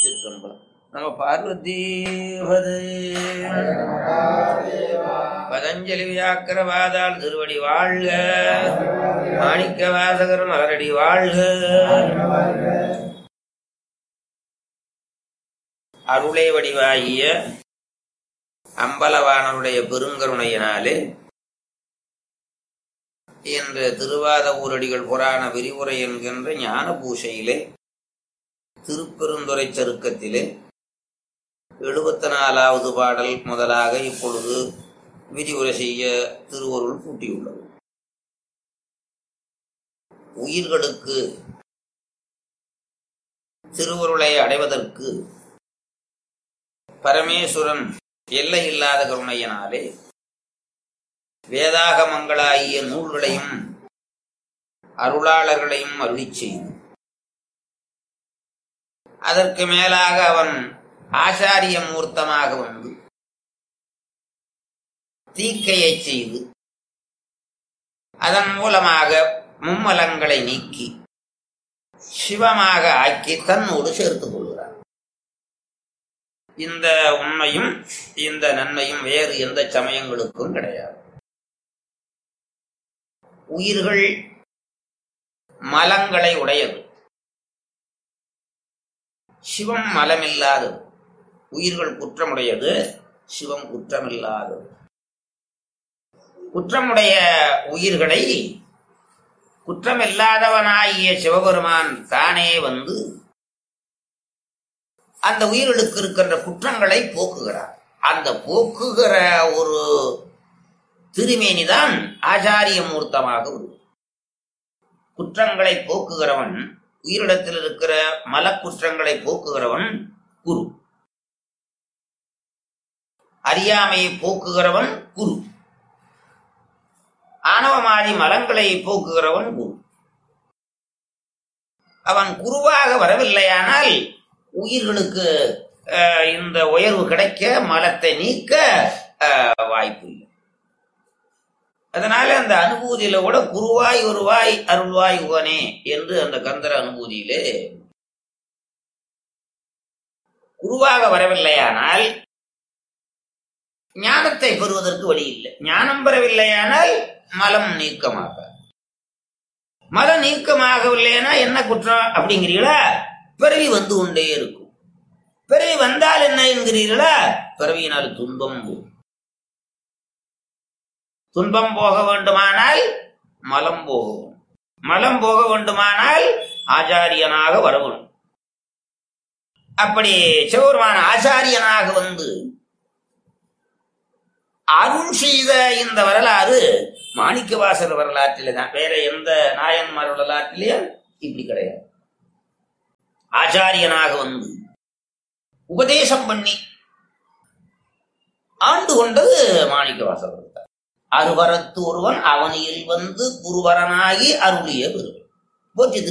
திருச்சிற்றம்பலம் நம்ம பார்வதீபதே பதஞ்சலி வியாக்கிரவாதால் திருவடி வாழ்க மாணிக்க வாசகர் மலரடி வாழ்க அருளே வடிவாகிய அம்பலவானருடைய பெருங்கருணையினாலே இன்று திருவாத ஊரடிகள் புராண விரிவுரை என்கின்ற ஞான பூசையிலே திருப்பெருந்துறை சருக்கத்திலே எழுபத்தி நாலாவது பாடல் முதலாக இப்பொழுது விரிவுரை செய்ய திருவருள் கூட்டியுள்ளது உயிர்களுக்கு திருவருளை அடைவதற்கு பரமேஸ்வரன் எல்லை இல்லாத கருணையினாலே வேதாகமங்களாகிய நூல்களையும் அருளாளர்களையும் அருளி செய்து அதற்கு மேலாக அவன் ஆசாரிய மூர்த்தமாக வந்து தீக்கையை செய்து அதன் மூலமாக மும்மலங்களை நீக்கி சிவமாக ஆக்கி தன்னோடு சேர்த்துக் கொள்கிறார் இந்த உண்மையும் இந்த நன்மையும் வேறு எந்த சமயங்களுக்கும் கிடையாது உயிர்கள் மலங்களை உடையது சிவம் மலமில்லாதது உயிர்கள் குற்றமுடையது சிவம் குற்றமில்லாதது குற்றமுடைய உயிர்களை குற்றமில்லாதவனாகிய சிவபெருமான் தானே வந்து அந்த உயிர்களுக்கு இருக்கின்ற குற்றங்களை போக்குகிறார் அந்த போக்குகிற ஒரு திருமேனிதான் ஆச்சாரிய மூர்த்தமாக உருவம் குற்றங்களை போக்குகிறவன் உயிரிடத்தில் இருக்கிற மலக்குற்றங்களை போக்குகிறவன் குரு அறியாமையை போக்குகிறவன் குரு ஆணவமாதி மலங்களை போக்குகிறவன் குரு அவன் குருவாக வரவில்லையானால் உயிர்களுக்கு இந்த உயர்வு கிடைக்க மலத்தை நீக்க வாய்ப்பு இல்லை அதனால அந்த அனுபூதியில கூட குருவாய் ஒருவாய் அருள்வாய் உவனே என்று அந்த கந்தர அனுபூதியிலே குருவாக வரவில்லையானால் ஞானத்தை பெறுவதற்கு வழி இல்லை ஞானம் பெறவில்லையானால் மலம் நீக்கமாக மல நீக்கமாகவில்லைன்னா என்ன குற்றம் அப்படிங்கிறீங்களா பிறவி வந்து கொண்டே இருக்கும் பிறவி வந்தால் என்ன என்கிறீர்களா பிறவியினால் துன்பம் துன்பம் போக வேண்டுமானால் மலம் போகும் மலம் போக வேண்டுமானால் ஆச்சாரியனாக வரவும் அப்படி சிவபெருமான ஆச்சாரியனாக வந்து அருள் செய்த இந்த வரலாறு மாணிக்கவாசர் வரலாற்றிலே தான் வேற எந்த நாயன்மார் வரலாற்றிலேயும் இப்படி கிடையாது ஆச்சாரியனாக வந்து உபதேசம் பண்ணி ஆண்டு கொண்டது மாணிக்கவாசர் அருவரத்து ஒருவன் அவனியில் வந்து குருவரனாகி அருளிய பெருவன் போற்றி